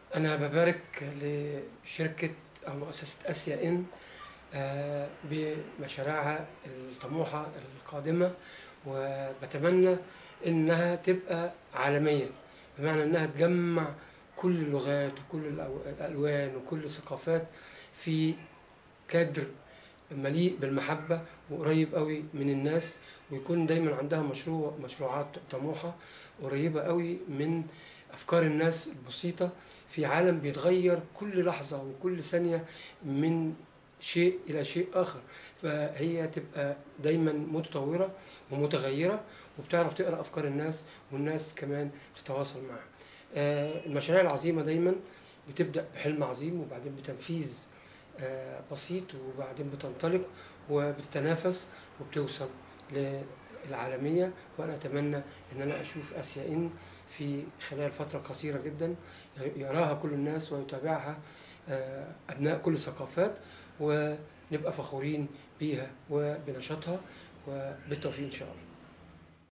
أنا ببارك لشركة أو مؤسسة آسيا إن آه، بمشاريعها الطموحة القادمة وبتمنى إنها تبقى عالمية بمعنى إنها تجمع كل اللغات وكل الأو- الألوان وكل الثقافات في كادر مليء بالمحبة وقريب قوي من الناس ويكون دايما عندها مشروع مشروعات طموحة قريبة قوي من أفكار الناس البسيطة في عالم بيتغير كل لحظة وكل ثانية من شيء إلى شيء آخر فهي تبقى دايما متطورة ومتغيرة وبتعرف تقرأ أفكار الناس والناس كمان تتواصل معها آه، المشاريع العظيمة دايما بتبدأ بحلم عظيم وبعدين بتنفيذ آه، بسيط وبعدين بتنطلق وبتتنافس وبتوصل للعالمية وأنا أتمنى إن أنا أشوف آسيا إن في خلال فترة قصيرة جدا يراها كل الناس ويتابعها آه، أبناء كل الثقافات ونبقى فخورين بيها وبنشاطها وبالتوفيق إن شاء الله